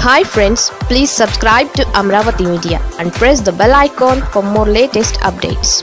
hi friends please subscribe to Amaravati media and press the bell icon for more latest updates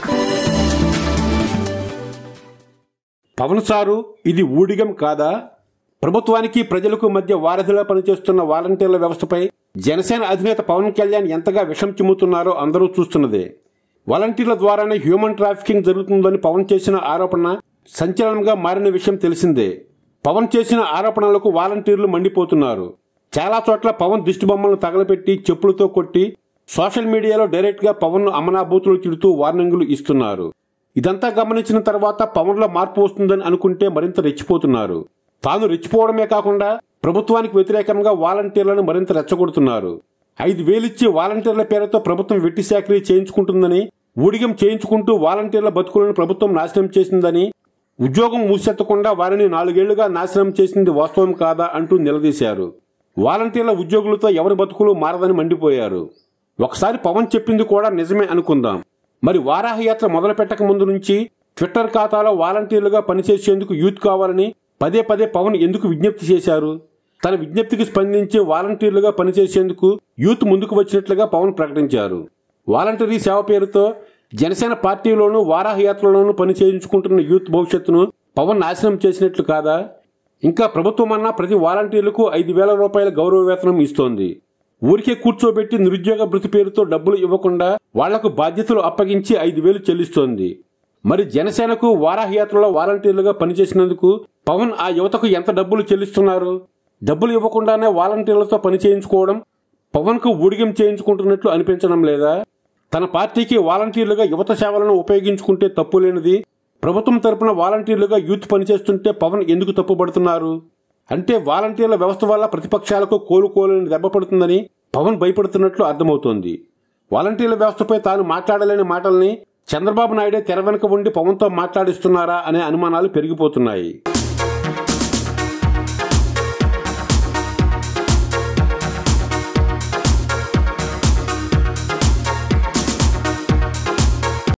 Pawan sir ఇది ఊడిగం కాదా ప్రభుత్వానికి ప్రజలకు మధ్య వారధిలా పనిచేస్తున్న వాలంటీర్ల వ్యవస్థపై జనసేన అధినేత పవన్ కళ్యాణ్ ఎంతగా విషం చిమ్ముతున్నారో అందరూ చూస్తున్నదే వాలంటీర్ల ద్వారానే హ్యూమన్ ట్రాఫికింగ్ జరుగుతుందని పవన్ చేసిన ఆరోపణ సంచలనంగా మారిన విషయం తెలిసిందే పవన్ చేసిన ఆరోపణలకు వాలంటీర్లు మండిపోతున్నారు చాలా చోట్ల పవన్ దిష్టి బొమ్మలను తగలపెట్టి చెప్పులతో కొట్టి సోషల్ మీడియాలో డైరెక్ట్ గా పవన్ ను అమనాభూతులు తిడుతూ వార్నింగులు ఇస్తున్నారు ఇదంతా గమనించిన తర్వాత పవన్లో మార్పు వస్తుందని అనుకుంటే మరింత రెచ్చిపోతున్నారు తాను రెచ్చిపోవడమే కాకుండా ప్రభుత్వానికి వ్యతిరేకంగా వాలంటీర్లను మరింత రెచ్చగొడుతున్నారు ఐదు వేలిచ్చి వాలంటీర్ల పేరుతో ప్రభుత్వం వెట్టి సేకరీ చేయించుకుంటుందని ఊడిగం చేయించుకుంటూ వాలంటీర్ల బతుకులను ప్రభుత్వం నాశనం చేసిందని ఉద్యోగం మూసెత్తకుండా వారిని నాలుగేళ్లుగా నాశనం చేసింది వాస్తవం కాదా అంటూ నిలదీశారు వాలంటీర్ల ఉద్యోగులతో ఎవరి బతుకులు మారదని మండిపోయారు ఒకసారి పవన్ చెప్పింది కూడా నిజమే అనుకుందాం మరి వారాహయాత్ర మొదలు పెట్టక ముందు నుంచి ట్విట్టర్ ఖాతాలో వాలంటీర్లుగా పనిచేసేందుకు యూత్ కావాలని పదే పదే పవన్ ఎందుకు విజ్ఞప్తి చేశారు తన విజ్ఞప్తికి స్పందించి వాలంటీర్లుగా పనిచేసేందుకు యూత్ ముందుకు వచ్చినట్లుగా పవన్ ప్రకటించారు వాలంటరీ సేవ పేరుతో జనసేన పార్టీలోనూ వారాహయాత్రలోనూ పని చేయించుకుంటున్న యూత్ భవిష్యత్తును పవన్ నాశనం చేసినట్లు కాదా ఇంకా ప్రభుత్వం అన్న ప్రతి వాలంటీర్లకు ఐదు వేల రూపాయల గౌరవ వేతనం ఇస్తోంది ఊరికే కూర్చోబెట్టి నిరుద్యోగ భృతి పేరుతో డబ్బులు ఇవ్వకుండా వాళ్లకు బాధ్యతలు అప్పగించి ఐదు వేలు చెల్లిస్తోంది మరి జనసేనకు వారాహయాత్రలో వాలంటీర్లుగా పనిచేసినందుకు పవన్ ఆ యువతకు ఎంత డబ్బులు చెల్లిస్తున్నారు డబ్బులు ఇవ్వకుండానే వాలంటీర్లతో పని చేయించుకోవడం పవన్ కు ఊడిగం చేయించుకుంటున్నట్లు అనిపించడం లేదా తన పార్టీకి వాలంటీర్లుగా యువత సేవలను ఉపయోగించుకుంటే తప్పు లేనిది ప్రభుత్వం తరపున వాలంటీర్లుగా యూత్ పనిచేస్తుంటే పవన్ ఎందుకు తప్పుపడుతున్నారు అంటే వాలంటీర్ల వ్యవస్థ వల్ల ప్రతిపక్షాలకు కోలుకోలేని దెబ్బ పడుతుందని పవన్ భయపడుతున్నట్లు అర్థమవుతోంది వాలంటీర్ల వ్యవస్థపై తాను మాట్లాడలేని మాటల్ని చంద్రబాబు నాయుడే తెర వెనుక ఉండి పవన్తో మాట్లాడిస్తున్నారా అనే అనుమానాలు పెరిగిపోతున్నాయి